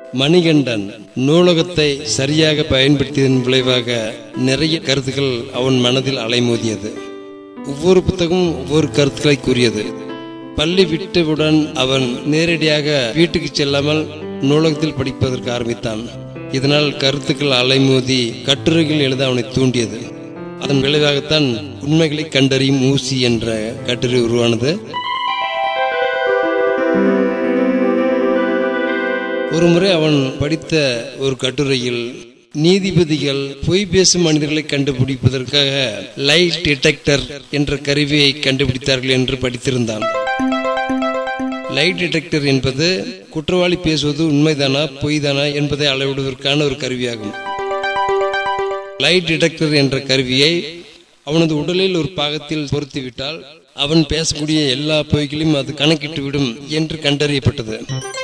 மணிகண்டன் நூலகத்தை சரியாக பயன்படுத்தியதன் விளைவாக நிறைய கருத்துக்கள் அவன் மனதில் அலைமோதியது ஒவ்வொரு புத்தகமும் ஒவ்வொரு கருத்துக்களை கூறியது பள்ளி விட்டவுடன் அவன் நேரடியாக வீட்டுக்கு செல்லாமல் நூலகத்தில் படிப்பதற்கு ஆரம்பித்தான் இதனால் கருத்துக்கள் அலைமோதி கட்டுரைகள் எழுத அவனை தூண்டியது அதன் விளைவாகத்தான் உண்மைகளை கண்டறியும் ஊசி என்ற கட்டுரை உருவானது ஒருமுறை அவன் படித்த ஒரு கட்டுரையில் நீதிபதிகள் பொய் பேசும் மனிதர்களை கண்டுபிடிப்பதற்காக லைட் டிடெக்டர் என்ற கருவியை கண்டுபிடித்தார்கள் என்று படித்திருந்தான் லைட் டிடெக்டர் என்பது குற்றவாளி பேசுவது உண்மைதானா பொய்தானா என்பதை அளவிடுவதற்கான ஒரு கருவியாகும் லைட் டிடெக்டர் என்ற கருவியை அவனது உடலில் ஒரு பாகத்தில் பொருத்திவிட்டால் அவன் பேசக்கூடிய எல்லா பொய்களையும் அது கணக்கிட்டு விடும் என்று கண்டறியப்பட்டது